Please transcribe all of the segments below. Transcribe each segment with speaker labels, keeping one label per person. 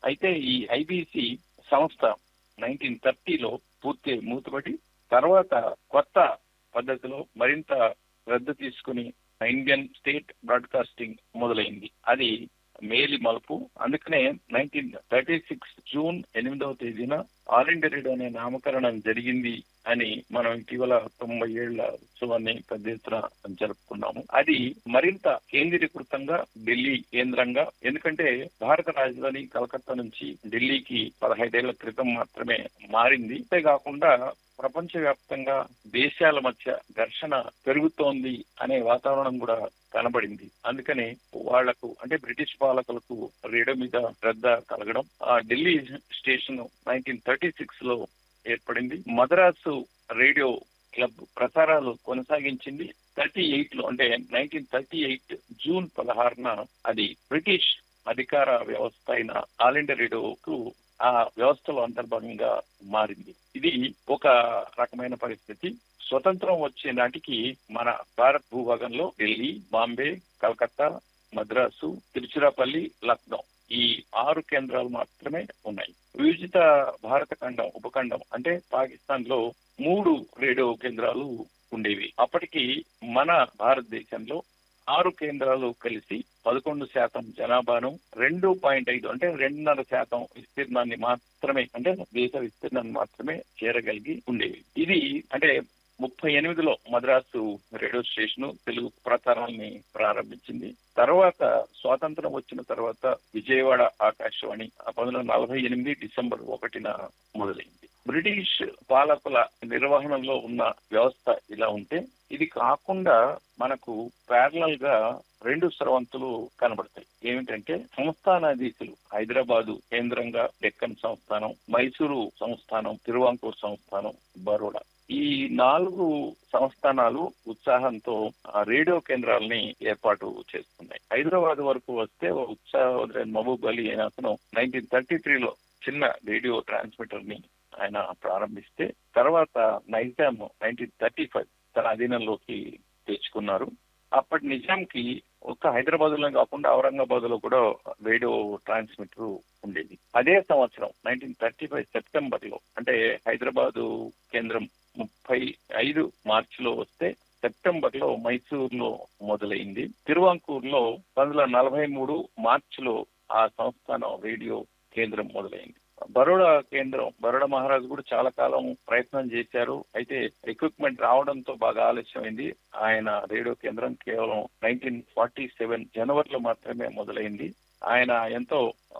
Speaker 1: అయితే ఈ ఐబీసీ సంస్థ నైన్టీన్ థర్టీలో పూర్తి మూతపడి తర్వాత కొత్త పద్ధతిలో మరింత శ్రద్ధ తీసుకుని ఇండియన్ స్టేట్ బ్రాడ్కాస్టింగ్ మొదలైంది అది మేలి మలుపు అందుకనే నైన్టీన్ థర్టీ సిక్స్ జూన్ ఎనిమిదవ తేదీన ఆల్ ఇండియా రేడియో అనే నామకరణం జరిగింది అని మనం ఇటీవల తొంభై ఏళ్ల ఉత్సవాన్ని పెద్ద ఎత్తున జరుపుకున్నాము అది మరింత కేంద్రీకృతంగా ఢిల్లీ కేంద్రంగా ఎందుకంటే భారత రాజధాని కలకత్తా నుంచి ఢిల్లీకి పదహైదేళ్ల క్రితం మాత్రమే మారింది అంతేకాకుండా ప్రపంచవ్యాప్తంగా దేశాల మధ్య ఘర్షణ పెరుగుతోంది అనే వాతావరణం కూడా కనబడింది అందుకని వాళ్లకు అంటే బ్రిటిష్ పాలకులకు రేడియో మీద శ్రద్ధ కలగడం ఆ Delhi station nineteen thirty six లో ఏర్పడింది మద్రాసు రేడియో క్లబ్ ప్రసారాలు కొనసాగించింది థర్టీ ఎయిట్ లో అంటే నైన్టీన్ థర్టీ ఎయిట్ జూన్ పదహారున అది బ్రిటిష్ అధికార వ్యవస్థ అయిన ఆల్ ఇండియా రేడియోకు ఆ వ్యవస్థలో అంతర్భాగంగా మారింది ఇది ఒక రకమైన పరిస్థితి స్వతంత్రం వచ్చే నాటికి మన భారత్ భూభాగంలో ఢిల్లీ బాంబే కలకత్తా మద్రాసు తిరుచిరాపల్లి లక్నో ఈ ఆరు కేంద్రాలు మాత్రమే ఉన్నాయి వివిజిత భారత ఖండం ఉపఖండం అంటే పాకిస్తాన్ లో మూడు రేడియో కేంద్రాలు ఉండేవి అప్పటికి మన భారతదేశంలో ఆరు కేంద్రాలు కలిసి పదకొండు శాతం జనాభాను రెండు పాయింట్ ఐదు అంటే రెండున్నర శాతం విస్తీర్ణాన్ని మాత్రమే అంటే దేశ విస్తీర్ణాన్ని మాత్రమే చేరగలిగి ఉండేవి ఇది అంటే ముప్పై ఎనిమిదిలో మద్రాసు రేడియో స్టేషన్ తెలుగు ప్రసారాన్ని ప్రారంభించింది తర్వాత స్వాతంత్రం వచ్చిన తర్వాత విజయవాడ ఆకాశవాణి పంతొమ్మిది వందల నలభై ఎనిమిది డిసెంబర్ ఒకటిన మొదలైంది బ్రిటిష్ పాలకుల నిర్వహణలో ఉన్న వ్యవస్థ ఇలా ఉంటే ఇది కాకుండా మనకు ప్యారలల్ గా రెండు స్రవంతులు కనబడతాయి ఏమిటంటే సంస్థానాధీశులు హైదరాబాదు కేంద్రంగా డెక్కన్ సంస్థానం మైసూరు సంస్థానం తిరువాంకూర్ సంస్థానం బరోడా ఈ నాలుగు సంస్థానాలు ఉత్సాహంతో రేడియో కేంద్రాలని ఏర్పాటు చేస్తున్నాయి హైదరాబాద్ వరకు వస్తే ఉత్సాహ మహబూబ్ అలీ అయిన అతను నైన్టీన్ థర్టీ త్రీలో చిన్న రేడియో ట్రాన్స్మిటర్ ని ఆయన ప్రారంభిస్తే తర్వాత నైజాం నైన్టీన్ థర్టీ ఫైవ్ తన అధీనంలోకి తెచ్చుకున్నారు అప్పటి నిజాంకి ఒక్క హైదరాబాద్ లో కాకుండా ఔరంగాబాద్ లో కూడా రేడియో ట్రాన్స్మిటర్ ఉండేది అదే సంవత్సరం నైన్టీన్ థర్టీ ఫైవ్ సెప్టెంబర్ లో అంటే హైదరాబాదు కేంద్రం ముప్పై ఐదు మార్చిలో వస్తే సెప్టెంబర్ లో మైసూర్ లో మొదలైంది తిరువాంకూర్ లో పంతొమ్మిది వందల నలభై మూడు మార్చిలో ఆ సంస్థానం రేడియో కేంద్రం మొదలైంది బరోడా కేంద్రం బరోడా మహారాజు కూడా చాలా కాలం ప్రయత్నం చేశారు అయితే ఎక్విప్మెంట్ రావడంతో బాగా ఆలస్యమైంది ఆయన రేడియో కేంద్రం కేవలం నైన్టీన్ ఫార్టీ సెవెన్ జనవరిలో మాత్రమే మొదలైంది ఆయన ఎంతో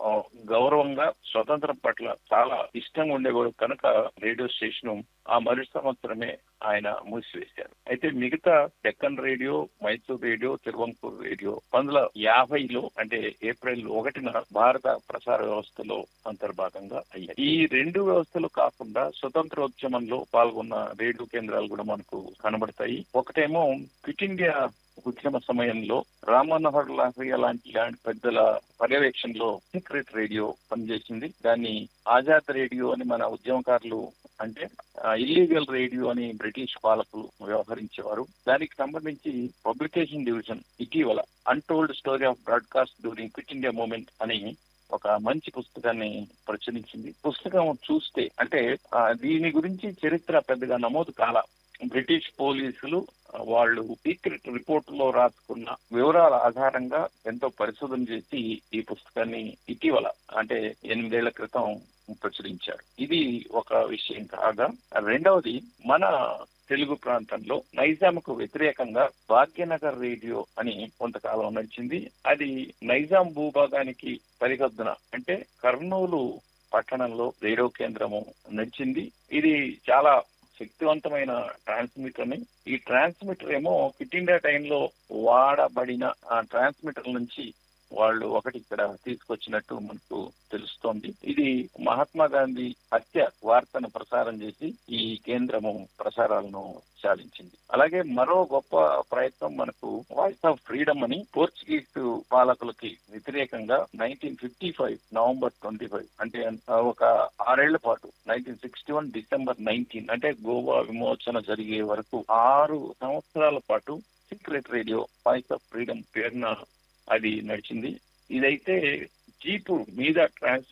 Speaker 1: గౌరవంగా స్వతంత్రం పట్ల చాలా ఇష్టంగా ఉండేవాడు కనుక రేడియో స్టేషన్ ఆ మరు సంవత్సరమే ఆయన మూసివేశారు అయితే మిగతా Deccan radio Mysore radio Travancore radio పంతొమ్మిది యాభైలో అంటే ఏప్రిల్ ఒకటిన భారత ప్రసార వ్యవస్థలో అంతర్భాగంగా అయ్యాయి ఈ రెండు వ్యవస్థలు కాకుండా స్వతంత్రోద్యమంలో పాల్గొన్న రేడియో కేంద్రాలు కూడా మనకు కనబడతాయి ఒకటేమో క్విట్ ఇండియా ఉద్యమ సమయంలో రామ్మనోహర్ లాహ్రియా లాంటి లాంటి పెద్దల పర్యవేక్షణలో సీక్రెట్ రేడియో పనిచేసింది దాన్ని ఆజాద్ రేడియో అని మన ఉద్యమకారులు అంటే ఇల్లీగల్ రేడియో అని బ్రిటిష్ పాలకులు వ్యవహరించేవారు దానికి సంబంధించి పబ్లికేషన్ డివిజన్ ఇటీవల untold story of broadcast during Quit India movement అని ఒక మంచి పుస్తకాన్ని ప్రచురించింది పుస్తకం చూస్తే అంటే దీని గురించి చరిత్ర పెద్దగా నమోదు కాల బ్రిటిష్ పోలీసులు వాళ్ళు సీక్రెట్ రిపోర్ట్ లో రాసుకున్న వివరాల ఆధారంగా ఎంతో పరిశోధన చేసి ఈ పుస్తకాన్ని ఇటీవల అంటే ఎనిమిదేళ్ల క్రితం ప్రచురించారు ఇది ఒక విషయం కాగా రెండవది మన తెలుగు ప్రాంతంలో నైజాంకు వ్యతిరేకంగా భాగ్యనగర్ రేడియో అని కొంతకాలం నడిచింది అది నైజాం భూభాగానికి సరిహద్దున అంటే కర్నూలు పట్టణంలో రేడియో కేంద్రము నడిచింది ఇది చాలా శక్తివంతమైన ట్రాన్స్మిటర్ ని ఈ ట్రాన్స్మిటర్ ఏమో ఫిట్ ఇండియా టైంలో వాడబడిన ఆ ట్రాన్స్మిటర్ నుంచి వాళ్ళు ఒకటి ఇక్కడ తీసుకొచ్చినట్టు మనకు తెలుస్తోంది ఇది మహాత్మా గాంధీ హత్య వార్తను ప్రసారం చేసి ఈ కేంద్రము ప్రసారాలను సాధించింది అలాగే మరో గొప్ప ప్రయత్నం మనకు వాయిస్ ఆఫ్ ఫ్రీడమ్ అని పోర్చుగీస్ పాలకులకి వ్యతిరేకంగా nineteen fifty five November twenty five అంటే ఒక ఆరేళ్ల పాటు nineteen sixty one December nineteen అంటే గోవా విమోచన జరిగే వరకు ఆరు సంవత్సరాల పాటు secret radio voice of freedom పేరున అది నడిచింది ఇదైతే జీపు మీద ట్రాన్స్